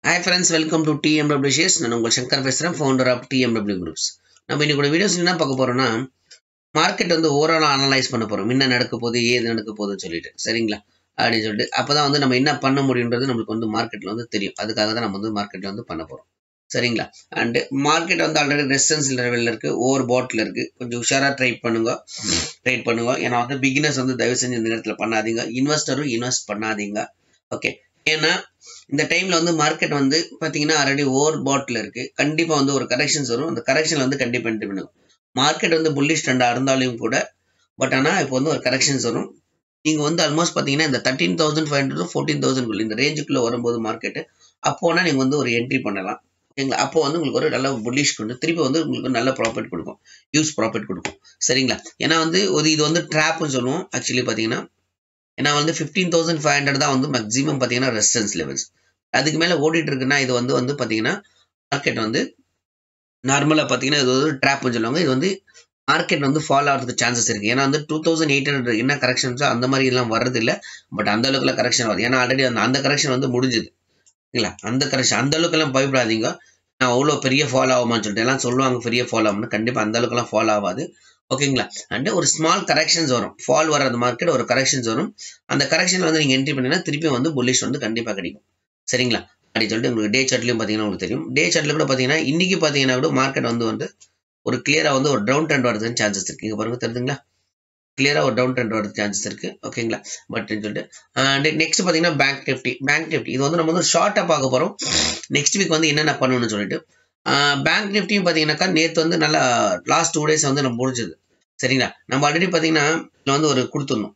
hi friends welcome to TMW shares நான் உங்கள் சங்கர் பேசுகிறேன் ஃபவுண்டர் ஆஃப் டிஎம்டபிள்யூ குரூப்ஸ் நம்ம இன்னைக்கு வீடியோஸ் என்ன பார்க்க போகிறோம்னா மார்க்கெட் வந்து ஓவராலாக அனலைஸ் பண்ண போகிறோம் என்ன நடக்க போகுது ஏது நடக்க போகுதுன்னு சொல்லிட்டு சரிங்களா அப்படின்னு சொல்லிட்டு அப்போ தான் வந்து நம்ம என்ன பண்ண முடியுன்றது நம்மளுக்கு வந்து மார்க்கெட்டில் வந்து தெரியும் அதுக்காக தான் நம்ம வந்து மார்க்கெட்டில் வந்து பண்ண போகிறோம் சரிங்களா அண்டு மார்க்கெட் வந்து ஆல்ரெடி ரெசிஸ்டன்ஸ் லெவலில் இருக்குது ஓவர் பாட்டில் இருக்குது கொஞ்சம் உஷாராக ட்ரைட் பண்ணுங்க ட்ரேட் பண்ணுங்க ஏன்னா வந்து பிகினர்ஸ் வந்து தயவு செஞ்சு இந்த நேரத்தில் பண்ணாதீங்க இன்வெஸ்டரும் இன்வெஸ்ட் பண்ணாதீங்க ஓகே ஏன்னா இந்த டைம்ல வந்து மார்க்கெட் வந்து பார்த்தீங்கன்னா ஆல்ரெடி ஓவர் பாட்டில் இருக்கு கண்டிப்பாக வந்து ஒரு கரெக்ஷன்ஸ் வரும் அந்த கரெக்ஷன் வந்து கண்டிப்பாக என்ட்ரி பண்ணுங்க மார்க்கெட் வந்து புல்லிஷ் ட்ரெண்டாக இருந்தாலும் கூட பட் ஆனால் இப்போ வந்து ஒரு கரெக்ஷன்ஸ் வரும் நீங்கள் வந்து ஆல்மோஸ்ட் பார்த்தீங்கன்னா இந்த thirteen thousand five hundred fourteen thousand இந்த ரேஞ்சுக்குள்ளே வரும்போது மார்க்கெட்டு அப்போனா நீங்கள் வந்து ஒரு என்ட்ரி பண்ணலாம் ஓகேங்களா அப்போ வந்து உங்களுக்கு ஒரு நல்ல புல்லிஷ் கொண்டு திருப்பி வந்து உங்களுக்கு நல்ல ப்ராஃபிட் கொடுக்கும் யூஸ் ப்ராஃபிட் கொடுக்கும் சரிங்களா ஏன்னா வந்து ஒரு இது வந்து ட்ராப்னு சொல்லுவோம் ஆக்சுவலி பார்த்தீங்கன்னா ஏன்னா வந்து ஃபிஃப்டீன் தௌசண்ட் ஃபைவ் ஹண்ட்ரட் தான் வந்து மேக்ஸிமம் பார்த்தீங்கன்னா ரெசிஸ்டன்ஸ் லெவல்ஸ் அதுக்கு மேலே ஓடிட்டு இருக்குன்னா இது வந்து வந்து பார்த்தீங்கன்னா மார்க்கெட் வந்து நார்மலாக பார்த்தீங்கன்னா இது வந்து ட்ராப்னு சொல்லுவாங்க இது வந்து மார்க்கெட் வந்து ஃபாலோ ஆகிறதுக்கு சான்சஸ் இருக்குது ஏன்னா வந்து டூ தௌசண்ட் எயிட் ஹண்ட்ரட் என்ன கரெக்ஷன்ஸோ அந்த மாதிரி எல்லாம் வர்றது இல்லை பட் அந்த அளவுக்குல கரெக்ஷன் வருது ஏன்னா ஆல்ரெடி அந்த அந்த கரெக்ஷன் வந்து முடிஞ்சுது இல்லைங்களா அந்த கரெக்ஷன் அந்த அளவுக்குலாம் பயப்படாதீங்க நான் அவ்வளோ பெரிய ஃபாலோ ஆகுமான்னு சொல்லிட்டு எல்லாம் சொல்லுவாங்க பெரிய ஃபாலோ ஆகும்னு கண்டிப்பாக அந்த அளவுக்குலாம் ஃபாலோ ஆகாது ஓகேங்களா அண்ட் ஒரு ஸ்மால் கரெக்ஷன்ஸ் வரும் ஃபால் வராத மார்க்கெட் ஒரு கரெக்ஷன்ஸ் வரும் அந்த கரெக்ஷனில் வந்து நீங்கள் என்ட்ரி பண்ணினா திருப்பி வந்து புல்லிஷ் வந்து கண்டிப்பாக கிடைக்கும் சரிங்களா அப்படின்னு சொல்லிட்டு உங்களுக்கு டே சார்ட்லையும் பார்த்தீங்கன்னா உங்களுக்கு தெரியும் டே சார்ட்டில் கூட பார்த்தீங்கன்னா இன்னைக்கு பார்த்தீங்கன்னா கூட மார்க்கெட் வந்து வந்து ஒரு கிளியராக வந்து ஒரு டவுன் ட்ரெண்ட் வரதுன்னு சான்சஸ் இருக்குது இங்கே பாருங்க தெரியுதுங்களா கிளியராக ஒரு டவுன் ட்ரெண்ட் வரது சான்சஸ் இருக்குது ஓகேங்களா பட் சொல்லிட்டு நெக்ஸ்ட் பார்த்தீங்கன்னா பேங்க் நிஃப்டி பேங்க் நிஃப்டி இது வந்து நம்ம வந்து ஷார்ட்டாக பார்க்க போகிறோம் நெக்ஸ்ட் வீக் வந்து என்னென்ன பண்ணணும்னு சொல்லிட்டு பேங்க் நிஃப்டியும் பார்த்தீங்கன்னாக்கா நேற்று வந்து நல்லா லாஸ்ட் டூ டேஸ் வந்து நம்ம முடிஞ்சது சரிங்களா நம்ம ஆல்ரெடி பார்த்தீங்கன்னா இதில் வந்து ஒரு கொடுத்துருந்தோம்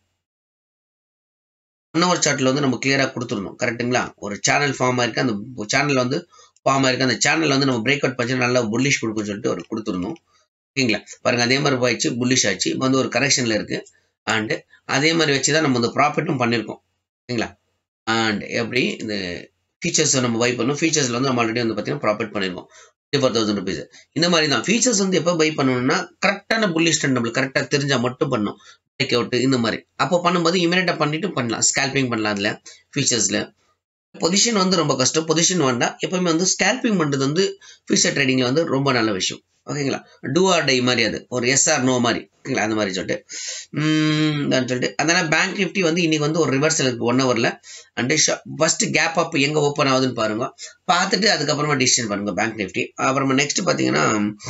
ஒன் ஹவர் சார்ட்டில் வந்து நம்ம கிளியராக கொடுத்துருந்தோம் கரெக்டுங்களா ஒரு சேனல் ஃபார்ம் ஆயிருக்கு அந்த சேனல் வந்து ஃபார்ம் ஆயிருக்கு அந்த சேனல் வந்து நம்ம பிரேக் அவுட் பண்ணி நல்லா புல்லிஷ் கொடுக்குன்னு சொல்லிட்டு ஒரு கொடுத்துருந்தோம் ஓகேங்களா பாருங்க அதே மாதிரி போயிடுச்சு புல்லிஷ் ஆச்சு இப்போ வந்து ஒரு கரெக்ஷனில் இருக்கு அண்டு அதே மாதிரி வச்சு தான் நம்ம வந்து ப்ராஃபிட்டும் பண்ணியிருக்கோம் ஓகேங்களா அண்ட் எப்படி இந்த ஃபீச்சர்ஸ் நம்ம பை பண்ணோம் ஃபீச்சர்ஸில் வந்து நம்ம ஆல்ரெடி வந்து பார்த்தீங்கன்னா ப்ராஃபிட் பண்ணியிருக்கோம் ஃபோர் தௌசண்ட் ருபீஸ் இந்த மாதிரி தான் ஃபீச்சர்ஸ் வந்து எப்போ பை பண்ணணும்னா கரெக்டான புல்லிஷ் ட்ரெண்ட் நம்மளுக்கு கரெக்டாக தெரிஞ்சால் மட்டும் பண்ணும் பிரேக் அவுட் இந்த மாதிரி அப்போ பண்ணும்போது இமீடியட்டாக பண்ணிட்டு பண்ணலாம் ஸ்கேல்பிங் பண்ணலாம் அதில் ஃபீச்சர்ஸில் பொசிஷன் வந்து ரொம்ப கஷ்டம் பொசிஷன் வேண்டாம் எப்பவுமே வந்து ஸ்கேல்பிங் பண்ணுறது வந்து ஃபியூச்சர் ட்ரேடிங்கில் வந்து ரொம்ப நல்ல விஷயம் ஓகேங்களா டூ ஆர் டை மாதிரி அது ஒரு எஸ்ஆர் நோ மாதிரி ஓகேங்களா அந்த மாதிரி சொல்லிட்டு சொல்லிட்டு அதனால் பேங்க் நிஃப்டி வந்து இன்னைக்கு வந்து ஒரு ரிவர்சல் இருக்கு ஒன் ஹவரில் அண்டு ஃபர்ஸ்ட் கேப் அப் எங்கே ஓப்பன் ஆகுதுன்னு பாருங்க பார்த்துட்டு அதுக்கப்புறமா டிசிஷன் பண்ணுங்க பேங்க் நிஃப்டி அப்புறமா நெக்ஸ்ட் பார்த்தீங்கன்னா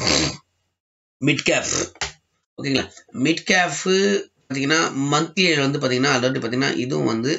மிட் கேப் ஓகேங்களா மிட் கேஃபு பார்த்தீங்கன்னா மந்த்லி வந்து பார்த்தீங்கன்னா ஆல்ரெடி பார்த்தீங்கன்னா இதுவும் வந்து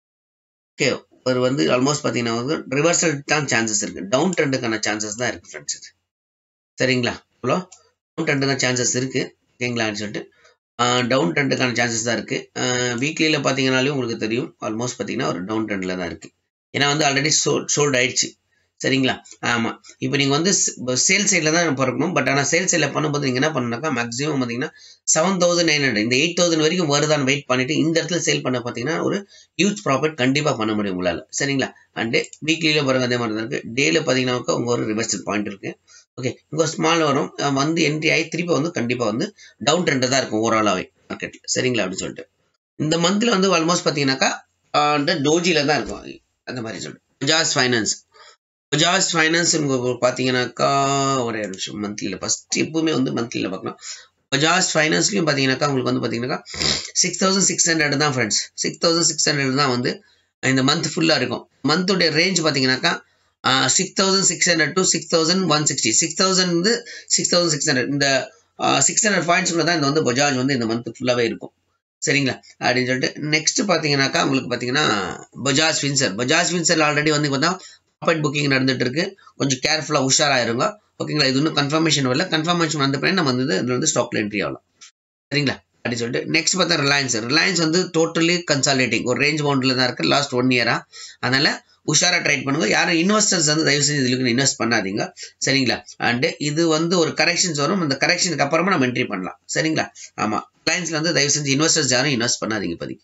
ஓகே ஒரு வந்து ஆல்மோஸ்ட் பார்த்தீங்கன்னா வந்து ரிவர்சல் தான் சான்சஸ் இருக்குது டவுன் ட்ரெண்டுக்கான சான்சஸ் தான் இருக்குது ஃப்ரெண்ட்ஸ் இது சரிங்களா இவ்வளோ டவுன் ட்ரெண்டுக்கான சான்சஸ் இருக்குது ஓகேங்களான்னு சொல்லிட்டு டவுன் ட்ரெண்டுக்கான சான்சஸ் தான் இருக்குது வீக்லியில் பார்த்தீங்கனாலே உங்களுக்கு தெரியும் ஆல்மோஸ்ட் பார்த்தீங்கன்னா ஒரு டவுன் ட்ரெண்டில் தான் இருக்குது ஏன்னா வந்து ஆல்ரெடி சோ சோல்ட் ஆயிடுச்சு சரிங்களா ஆமாம் இப்போ நீங்கள் வந்து சேல் சைடில் தான் பிறக்கணும் பட் ஆனால் சேல் சைடில் பண்ணும்போது நீங்கள் என்ன பண்ணாக்கா மேக்ஸிமம் பார்த்தீங்கன்னா செவன் தௌசண்ட் நைன் ஹண்ட்ரட் இந்த எயிட் தௌசண்ட் வரைக்கும் வருதான்னு வெயிட் பண்ணிட்டு இந்த இடத்துல சேல் பண்ண பார்த்தீங்கன்னா ஒரு ஹியூஜ் ப்ராஃபிட் கண்டிப்பாக பண்ண முடியும் உங்களால் சரிங்களா அண்டு வீக்லியில் பாருங்க அதே மாதிரி தான் இருக்குது டேல பார்த்தீங்கன்னாக்கா உங்கள் ஒரு ரிவர்சல் பாயிண்ட் இருக்குது ஓகே இங்கே ஸ்மால் வரும் வந்து என்ட்ரி ஆகி திருப்பி வந்து கண்டிப்பாக வந்து டவுன் ட்ரெண்டு தான் இருக்கும் ஓவராலாகவே மார்க்கெட்டில் சரிங்களா அப்படின்னு சொல்லிட்டு இந்த மந்தில் வந்து ஆல்மோஸ்ட் பார்த்தீங்கன்னாக்கா அந்த டோஜியில் தான் இருக்கும் அந்த மாதிரி சொல்லிட்டு பஜாஜ் ஃபைனான்ஸ் பஜாஜ் ஃபைனான்ஸ் பார்த்தீங்கன்னாக்கா ஒரே நிமிஷம் மந்த்லியில் ஃபஸ்ட் எப்பவுமே வந்து மந்த்லியில் பார்க்கலாம் பஜாஜ் ஃபைனான்ஸ்லையும் பார்த்தீங்கன்னாக்கா உங்களுக்கு வந்து பார்த்தீங்கன்னாக்கா சிக்ஸ் தௌசண்ட் சிக்ஸ் ஹண்ட்ரட் தான் friends six thousand six hundred தான் வந்து இந்த மந்த் ஃபுல்லாக இருக்கும் மந்தோடைய ரேஞ்ச் பார்த்தீங்கன்னாக்கா six thousand six hundred to six thousand one sixty six thousand வந்து சிக்ஸ் தௌசண்ட் சிக்ஸ் ஹண்ட்ரட் இந்த சிக்ஸ் ஹண்ட்ரட் பாயிண்ட்ஸ்க்குள்ள தான் இந்த வந்து பஜாஜ் வந்து இந்த மந்த் ஃபுல்லாகவே இருக்கும் சரிங்களா அப்படின்னு சொல்லிட்டு நெக்ஸ்ட் பார்த்தீங்கன்னாக்கா உங்களுக்கு பார்த்தீங்கன்னா Bajaj Finserv Bajaj Finserv already வந்து பார்த்தா ப்ராப்பர்ட் புக்கிங் நடந்துட்டு இருக்கு கொஞ்சம் கேர்ஃபுல்லாக உஷாராயிருங்க ஓகேங்களா இது இன்னும் கன்ஃபர்மேஷன் வரல கன்ஃபர்மேஷன் வந்த பிறகு நம்ம வந்து இதில் வந்து ஸ்டாக்ல என்ட்ரி ஆகலாம் சரிங்களா அப்படின்னு சொல்லிட்டு நெக்ஸ்ட் பார்த்தா ரிலையன்ஸ் ரிலையன்ஸ் வந்து டோட்டலி கன்சாலிடேட்டிங் ஒரு ரேஞ்ச் பவுண்டில் தான் இருக்குது லாஸ்ட் ஒன் இயரா அதனால உஷாராக ட்ரேட் பண்ணுங்க யாரும் இன்வெஸ்டர்ஸ் வந்து தயவு செஞ்சு இதுக்கு இன்வெஸ்ட் பண்ணாதீங்க சரிங்களா அண்டு இது வந்து ஒரு கரெக்ஷன்ஸ் வரும் அந்த கரெக்ஷனுக்கு அப்புறமா நம்ம என்ட்ரி பண்ணலாம் சரிங்களா ஆமாம் ரிலையன்ஸ்ல வந்து தயவு செஞ்சு இன்வெஸ்டர்ஸ் யாரும் இன்வெஸ்ட் பண்ணாதீங்க இப்போதைக்கு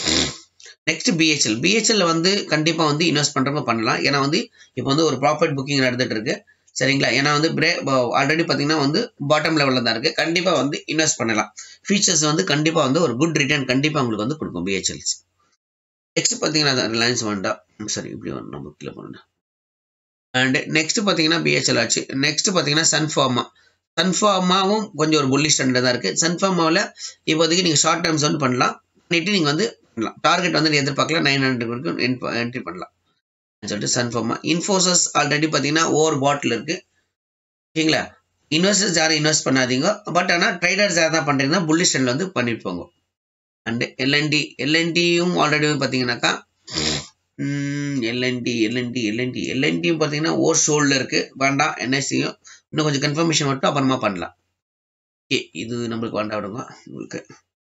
நெக்ஸ்ட் பிஹெச்எல் பிஹெச்எல் வந்து கண்டிப்பாக வந்து இன்வெஸ்ட் பண்ணுறவங்க பண்ணலாம் ஏன்னா வந்து இப்போ வந்து ஒரு ப்ராஃபிட் புக்கிங் நடந்துட்டு இருக்கு சரிங்களா ஏன்னா வந்து பிரே ஆல்ரெடி பார்த்தீங்கன்னா வந்து பாட்டம் லெவலில் தான் இருக்குது கண்டிப்பாக வந்து இன்வெஸ்ட் பண்ணலாம் ஃபீச்சர்ஸ் வந்து கண்டிப்பாக வந்து ஒரு குட் ரிட்டர்ன் கண்டிப்பாக உங்களுக்கு வந்து கொடுக்கும் பிஹெச்எல்ஸ் நெக்ஸ்ட் பார்த்தீங்கன்னா ரிலையன்ஸ் வேண்டாம் சரி இப்படி நம்ம கீழே பண்ணணும் அண்ட் நெக்ஸ்ட் பார்த்தீங்கன்னா பிஹெச்எல் ஆச்சு நெக்ஸ்ட் பார்த்தீங்கன்னா சன்ஃபார்மா சன்ஃபார்மாவும் கொஞ்சம் ஒரு புல்லிஷ் ட்ரெண்டில் தான் இருக்குது சன்ஃபார்மாவில் இப்போதைக்கு நீங்கள் ஷார்ட் டேர்ம்ஸ் வந்து பண்ணலாம் பண்ணிட்டு நீங்கள் வந்து பண்ணலாம் டார்கெட் வந்து எதிர்பார்க்கலாம் நைன் ஹண்ட்ரட் வரைக்கும் என்ட்ரி பண்ணலாம் சொல்லிட்டு சன்ஃபார்மா இன்ஃபோசஸ் ஆல்ரெடி பார்த்தீங்கன்னா ஓவர் பாட்டில் இருக்குது ஓகேங்களா இன்வெஸ்டர்ஸ் யாரும் இன்வெஸ்ட் பண்ணாதீங்க பட் ஆனால் ட்ரேடர்ஸ் யார் தான் பண்ணுறீங்கன்னா புல்லிஷ் ட்ரெண்டில் வந்து பண்ணிட்டு போங்க அண்டு எல்என்டி எல்என்டியும் ஆல்ரெடி பார்த்தீங்கன்னாக்கா எல்என்டி எல்என்டி எல்என்டி எல்என்டியும் பார்த்தீங்கன்னா ஓர் ஷோல்டில் இருக்குது வேண்டாம் என்எஸ்சியும் இன்னும் கொஞ்சம் கன்ஃபர்மேஷன் மட்டும் அப்புறமா பண்ணலாம் ஓகே இது நம்மளுக்கு வேண்டாம் விடுங்க உங்களுக்கு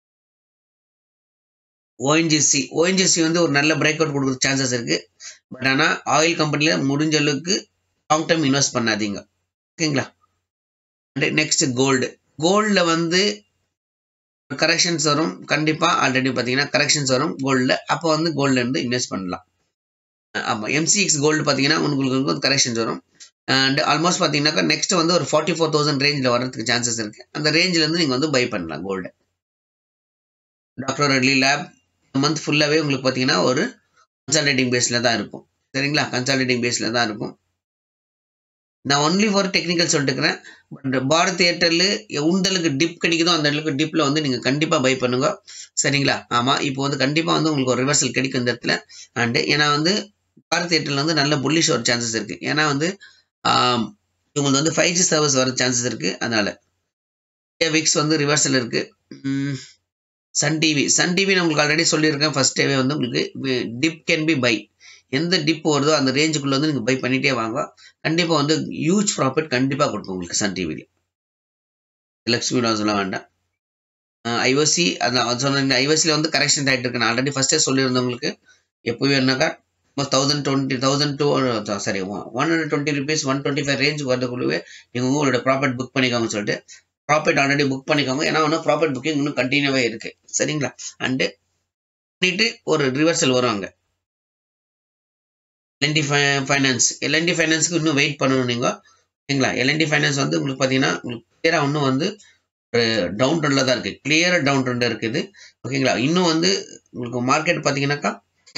ஓஎன்ஜிசி ஓஎன்ஜிசி வந்து ஒரு நல்ல பிரேக் அவுட் கொடுக்குற சான்சஸ் இருக்குது பட் ஆனால் ஆயில் கம்பெனியில் முடிஞ்ச அளவுக்கு லாங் டேர்ம் இன்வெஸ்ட் பண்ணாதீங்க ஓகேங்களா நெக்ஸ்ட் கோல்டு கோல்டில் வந்து கரெக்ஷன்ஸ் வரும் கண்டிப்பாக ஆல்ரெடி பார்த்தீங்கன்னா கரெக்ஷன்ஸ் வரும் கோல்டில் அப்போ வந்து கோல்டில் இருந்து இன்வெஸ்ட் பண்ணலாம் ஆமாம் எம்சிஎக்ஸ் கோல்டு பார்த்தீங்கன்னா உங்களுக்கு வந்து கரெக்ஷன்ஸ் வரும் அண்ட் ஆல்மோஸ்ட் பார்த்தீங்கன்னாக்கா நெக்ஸ்ட் வந்து ஒரு ஃபார்ட்டி ஃபோர் தௌசண்ட் ரேஞ்சில் வரதுக்கு சான்சஸ் இருக்குது அந்த ரேஞ்சிலேருந்து நீங்கள் வந்து பை பண்ணலாம் gold doctor Reddy lab month ஃபுல்லாகவே உங்களுக்கு பார்த்தீங்கன்னா ஒரு கன்சல்டேட்டிங் பேஸில் தான் இருக்கும் சரிங்களா கன்சல்டேட்டிங் பேஸில் தான் இருக்கும் நான் ஒன்லி ஃபார் டெக்னிக்கல் சொல்லிட்டுக்கிறேன் பட் பாரத் ஏர்டெல்லு உண்டலுக்கு டிப் கிடைக்குதோ அந்த அளவுக்கு டிப்பில் வந்து நீங்கள் கண்டிப்பாக பை பண்ணுங்க சரிங்களா ஆமாம் இப்போ வந்து கண்டிப்பாக வந்து உங்களுக்கு ஒரு ரிவர்சல் கிடைக்கும் இந்த இடத்துல அண்டு ஏன்னா வந்து பாரத் ஏர்டெல் வந்து நல்ல புல்லிஷ் ஒரு சான்சஸ் இருக்குது ஏன்னா வந்து இவங்களுக்கு வந்து ஃபைவ் ஜி சர்வீஸ் வர சான்சஸ் இருக்குது அதனால் விக்ஸ் வந்து ரிவர்சல் இருக்குது சன் டிவி சன் டிவி நான் உங்களுக்கு ஆல்ரெடி சொல்லியிருக்கேன் ஃபர்ஸ்ட் டேவே வந்து உங்களுக்கு டிப் கேன் பி பை எந்த டிப் வருதோ அந்த ரேஞ்சுக்குள்ளே வந்து நீங்கள் பை பண்ணிகிட்டே வாங்க கண்டிப்பாக வந்து ஹியூஜ் ப்ராஃபிட் கண்டிப்பாக கொடுக்கும் உங்களுக்கு சன் டிவியில் லக்ஷ்மி நான் சொல்ல வேண்டாம் ஐஓசி அதான் சொன்ன ஐஓசியில் வந்து கரெக்ஷன் ஆகிட்டு இருக்கு நான் ஆல்ரெடி ஃபஸ்ட்டே சொல்லியிருந்தேன் உங்களுக்கு எப்போவே என்னக்கா thousand twenty thousand two sorry one hundred twenty rupees one twenty five range வரதுக்குள்ளவே நீங்கள் உங்களோட ப்ராஃபிட் புக் பண்ணிக்கோங்க சொல்லிட்டு ப்ராஃபிட் ஆல்ரெடி புக் பண்ணிக்கோங்க ஏன்னா ஒன்றும் ப்ராஃபிட் புக்கிங் இன்னும் கண்டினியூவாக இருக்குது சரிங்களா அண்டு பண்ணிட்டு ஒரு ரிவர்சல் வரும் அங்கே எல்என்டி ஃபைனான்ஸ் எல்என்டி ஃபைனான்ஸ்க்கு இன்னும் வெயிட் பண்ணணும் நீங்கள் ஓகேங்களா எல்என்டி ஃபைனான்ஸ் வந்து உங்களுக்கு பார்த்தீங்கன்னா உங்களுக்கு கிளியராக இன்னும் வந்து ஒரு டவுன் ட்ரெண்டில் தான் இருக்குது கிளியராக டவுன் ட்ரெண்டில் இருக்குது ஓகேங்களா இன்னும் வந்து உங்களுக்கு மார்க்கெட் பார்த்தீங்கன்னாக்கா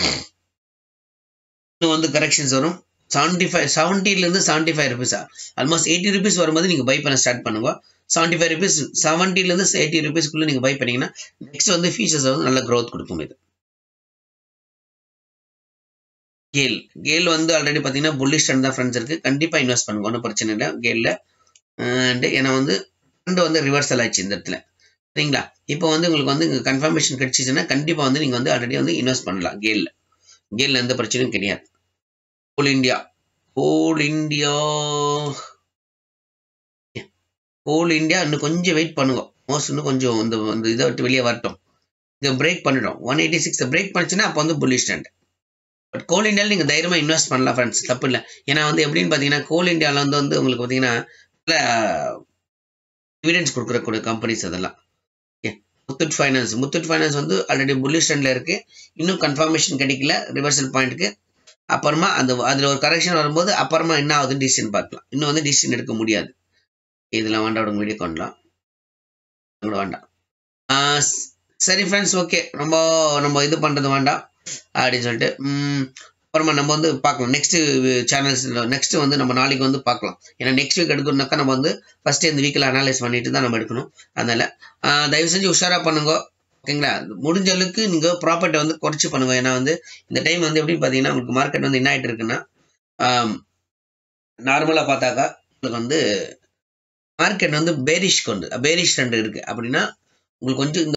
இன்னும் வந்து கரெக்ஷன்ஸ் வரும் செவன்ட்டி ஃபைவ் செவன்ட்டிலேருந்து செவன்ட்டி ஃபைவ் ருபீஸா ஆல்மோஸ்ட் எயிட்டி ருபீஸ் வரும்போது நீங்கள் பை பண்ண ஸ்டார்ட் பண்ணுங்க செவன்ட்டி ஃபைவ் ருபீஸ் செவன்ட்டிலேருந்து எயிட்டி ருபீஸ்க்குள்ளே நீங்கள் பை பண்ணிங்கன்னா நெக்ஸ்ட் வந்து ஃபீச்சர்ஸ் வந்து நல்ல க்ரோத் கொடுக்கும் இது கேல் கேல் வந்து ஆல்ரெடி பார்த்தீங்கன்னா புல்லிஷ் ட்ரெண்ட் தான் ஃப்ரெண்ட்ஸ் இருக்குது கண்டிப்பாக இன்வெஸ்ட் பண்ணுங்க ஒன்றும் பிரச்சனை இல்லை கேலில் அண்டு ஏன்னா வந்து ட்ரெண்ட் வந்து ரிவர்சல் ஆயிடுச்சு இந்த இடத்துல சரிங்களா இப்போ வந்து உங்களுக்கு வந்து கன்ஃபர்மேஷன் கிடைச்சிச்சுன்னா கண்டிப்பாக வந்து நீங்கள் வந்து ஆல்ரெடி வந்து இன்வெஸ்ட் பண்ணலாம் கேலில் கேலில் எந்த பிரச்சனையும் கிடையாது Coal India Coal India Coal India இன்னும் கொஞ்சம் வெயிட் பண்ணுங்க மோஸ்ட் இன்னும் கொஞ்சம் இந்த இந்த இதை விட்டு வெளியே வரட்டும் இதை பிரேக் பண்ணிடும் ஒன் எயிட்டி சிக்ஸ் பிரேக் பண்ணிச்சுன்னா அப்போ வந்து புல்லிஷ் ட்ரெண்ட் பட் கோல் இண்டியாவில் நீங்கள் தைரியமாக இன்வெஸ்ட் பண்ணலாம் ஃப்ரெண்ட்ஸ் தப்பு இல்லை ஏன்னா வந்து எப்படின்னு பார்த்தீங்கன்னா கோல் இண்டியாவில் வந்து வந்து உங்களுக்கு பார்த்தீங்கன்னா நல்ல டிவிடென்ஸ் கொடுக்குறக்கூடிய கம்பெனிஸ் அதெல்லாம் okay Muthoot Finance Muthoot Finance வந்து ஆல்ரெடி புல்லிஷ் ட்ரெண்டில் இருக்குது இன்னும் கன்ஃபர்மேஷன் கிடைக்கல ரிவர்சல் பாயிண்ட்டுக்கு அப்புறமா அந்த அதில் ஒரு கரெக்ஷன் வரும்போது அப்புறமா என்ன ஆகுதுன்னு டிசிஷன் பார்க்கலாம் இன்னும் வந்து டிசிஷன் எடுக்க முடியாது இதெல்லாம் வேண்டாம் உங்க வீடியோ கொண்டலாம் கூட வேண்டாம் சரி ஃப்ரெண்ட்ஸ் ஓகே ரொம்ப நம்ம இது பண்ணுறது வேண்டாம் அப்படின்னு சொல்லிட்டு அப்புறமா நம்ம வந்து பார்க்கலாம் நெக்ஸ்ட் சேனல்ஸ் நெக்ஸ்ட் வந்து நம்ம நாளைக்கு வந்து பார்க்கலாம் ஏன்னா நெக்ஸ்ட் வீக் எடுக்கணும்னாக்கா நம்ம வந்து ஃபர்ஸ்ட் இந்த வீக்கில் அனாலிஸ் பண்ணிட்டு தான் நம்ம எடுக்கணும் அதனால தயவு செஞ்சு உஷாராக பண்ணுங்க ஓகேங்களா முடிஞ்ச அளவுக்கு நீங்கள் ப்ராஃபிட்டை வந்து குறைச்சி பண்ணுங்க ஏன்னா வந்து இந்த டைம் வந்து எப்படி பார்த்தீங்கன்னா உங்களுக்கு மார்க்கெட் வந்து என்ன ஆகிட்டு இருக்குன்னா நார்மலாக பார்த்தாக்கா உங்களுக்கு வந்து மார்க்கெட் வந்து பேரிஷ் கொண்டு பேரிஷ் ட்ரெண்ட் இருக்குது அப்படின்னா உங்களுக்கு கொஞ்சம் இந்த